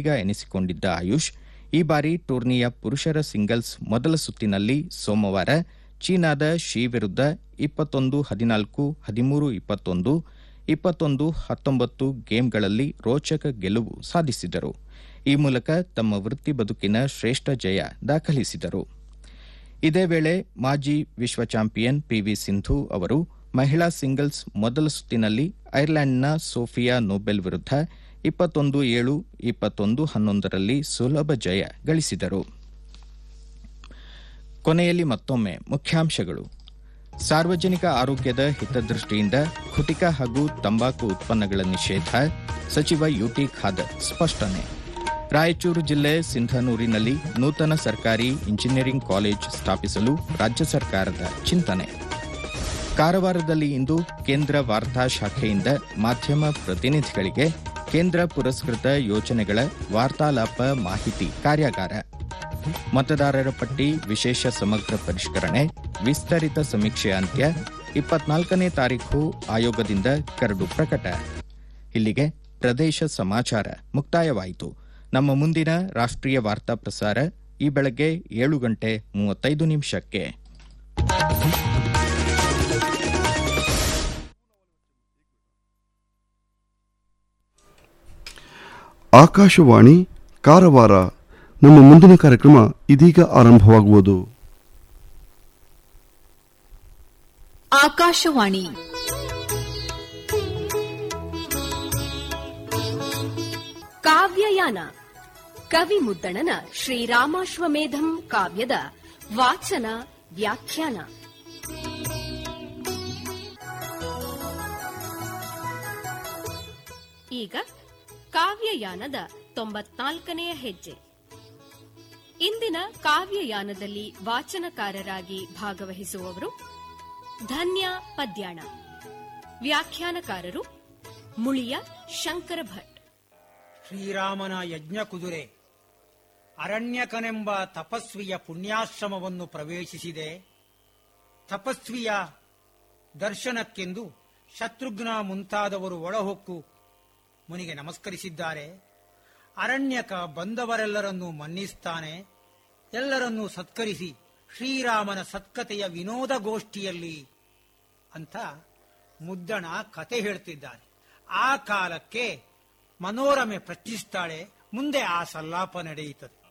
ಆಟಗಾರ ಎನಿಸಿಕೊಂಡಿದ್ದ ಆಯುಷ್ ಈ ಬಾರಿ ಟೂರ್ನಿಯ ಪುರುಷರ ಸಿಂಗಲ್ಸ್ ಮೊದಲ ಸುತ್ತಿನಲ್ಲಿ ಸೋಮವಾರ ಚೀನಾದ ಶಿ ವಿರುದ್ಧ ಇಪ್ಪತ್ತೊಂದು ಹದಿನಾಲ್ಕು ಹದಿಮೂರು ಇಪ್ಪತ್ತೊಂದು ಇಪ್ಪತ್ತೊಂದು ಹತ್ತೊಂಬತ್ತು ಗೇಮ್ಗಳಲ್ಲಿ ರೋಚಕ ಗೆಲುವು ಸಾಧಿಸಿದರು ಈ ಮೂಲಕ ತಮ್ಮ ವೃತ್ತಿ ಬದುಕಿನ ಶ್ರೇಷ್ಠ ಜಯ ದಾಖಲಿಸಿದರು ಇದೇ ವೇಳೆ ಮಾಜಿ ವಿಶ್ವ ಚಾಂಪಿಯನ್ ಪಿವಿ ಸಿಂಧು ಅವರು ಮಹಿಳಾ ಸಿಂಗಲ್ಸ್ ಮೊದಲ ಸುತ್ತಿನಲ್ಲಿ ಐರ್ಲೆಂಡ್ನ ಸೋಫಿಯಾ ನೋಬೆಲ್ ವಿರುದ್ಧ ಇಪ್ಪತ್ತೊಂದು ಏಳು ಇಪ್ಪತ್ತೊಂದು ಹನ್ನೊಂದರಲ್ಲಿ ಸುಲಭ ಜಯ ಗಳಿಸಿದರು ಕೊನೆಯಲ್ಲಿ ಮತ್ತೊಮ್ಮೆ ಮುಖ್ಯಾಂಶಗಳು ಸಾರ್ವಜನಿಕ ಆರೋಗ್ಯದ ಹಿತದೃಷ್ಟಿಯಿಂದ ಖುಟಿಕ ಹಾಗೂ ತಂಬಾಕು ಉತ್ಪನ್ನಗಳ ನಿಷೇಧ ಸಚಿವ ಯುಟಿ ಖಾದರ್ ಸ್ಪಷ್ಟನೆ ರಾಯಚೂರು ಜಿಲ್ಲೆ ಸಿಂಧನೂರಿನಲ್ಲಿ ನೂತನ ಸರ್ಕಾರಿ ಇಂಜಿನಿಯರಿಂಗ್ ಕಾಲೇಜ್ ಸ್ಥಾಪಿಸಲು ರಾಜ್ಯ ಸರ್ಕಾರದ ಚಿಂತನೆ ಕಾರವಾರದಲ್ಲಿ ಇಂದು ಕೇಂದ್ರ ವಾರ್ತಾ ಶಾಖೆಯಿಂದ ಮಾಧ್ಯಮ ಪ್ರತಿನಿಧಿಗಳಿಗೆ ಕೇಂದ್ರ ಪುರಸ್ಕೃತ ಯೋಜನೆಗಳ ವಾರ್ತಾಲಾಪ ಮಾಹಿತಿ ಕಾರ್ಯಾಗಾರ ಮತದಾರರ ಪಟ್ಟಿ ವಿಶೇಷ ಸಮಗ್ರ ಪರಿಷ್ಕರಣೆ ವಿಸ್ತರಿತ ಸಮೀಕ್ಷೆ ಅಂತ್ಯ ಇಪ್ಪತ್ನಾಲ್ಕನೇ ತಾರೀಖು ಆಯೋಗದಿಂದ ಕರಡು ಪ್ರಕಟ ಇಲ್ಲಿಗೆ ಪ್ರದೇಶ ಸಮಾಚಾರ ಮುಕ್ತಾಯವಾಯಿತು ನಮ್ಮ ಮುಂದಿನ ರಾಷ್ಟ್ರೀಯ ವಾರ್ತಾ ಪ್ರಸಾರ ಈ ಬೆಳಗ್ಗೆ ಏಳು ಗಂಟೆ ಮೂವತ್ತೈದು ನಿಮಿಷಕ್ಕೆ ಆಕಾಶವಾಣಿ ಕಾರವಾರ ನಮ್ಮ ಮುಂದಿನ ಕಾರ್ಯಕ್ರಮ ಇದೀಗ ಆರಂಭವಾಗುವುದು ಆಕಾಶವಾಣಿ ಕಾವ್ಯಯಾನ ಕವಿ ಮುದ್ದಣನ ಶ್ರೀರಾಮಾಶ್ವಮೇಧಂ ಕಾವ್ಯದ ವಾಚನ ವ್ಯಾಖ್ಯಾನ ಈಗ ಕಾವ್ಯಯಾನದ ತೊಂಬತ್ನಾಲ್ಕನೆಯ ಹೆಜ್ಜೆ ಇಂದಿನ ಕಾವ್ಯಯಾನದಲ್ಲಿ ವಾಚನಕಾರರಾಗಿ ಭಾಗವಹಿಸುವವರು ಧನ್ಯ ಪದ್ಯಾಣ ವ್ಯಾಖ್ಯಾನಕಾರರು ಮುಳಿಯ ಶಂಕರ ಭಟ್ ಶ್ರೀರಾಮನ ಯಜ್ಞ ಕುದುರೆ ಅರಣ್ಯಕನೆಂಬ ತಪಸ್ವಿಯ ಪುಣ್ಯಾಶ್ರಮವನ್ನು ಪ್ರವೇಶಿಸಿದೆ ತಪಸ್ವಿಯ ದರ್ಶನಕ್ಕೆಂದು ಶತ್ರುಘ್ನ ಮುಂತಾದವರು ಒಳಹೊಕ್ಕು ಮುನಿಗೆ ನಮಸ್ಕರಿಸಿದ್ದಾರೆ ಅರಣ್ಯಕ ಬಂದವರೆಲ್ಲರನ್ನೂ ಮನ್ನಿಸ್ತಾನೆ ಎಲ್ಲರನ್ನೂ ಸತ್ಕರಿಸಿ ಶ್ರೀರಾಮನ ಸತ್ಕತೆಯ ವಿನೋದಗೋಷ್ಠಿಯಲ್ಲಿ ಅಂತ ಮುದ್ದಣ ಕತೆ ಹೇಳ್ತಿದ್ದಾನೆ ಆ ಕಾಲಕ್ಕೆ ಮನೋರಮೆ ಪ್ರಶ್ನಿಸ್ತಾಳೆ ಮುಂದೆ ಆ ಸಲ್ಲಾಪ ನಡೆಯುತ್ತದೆ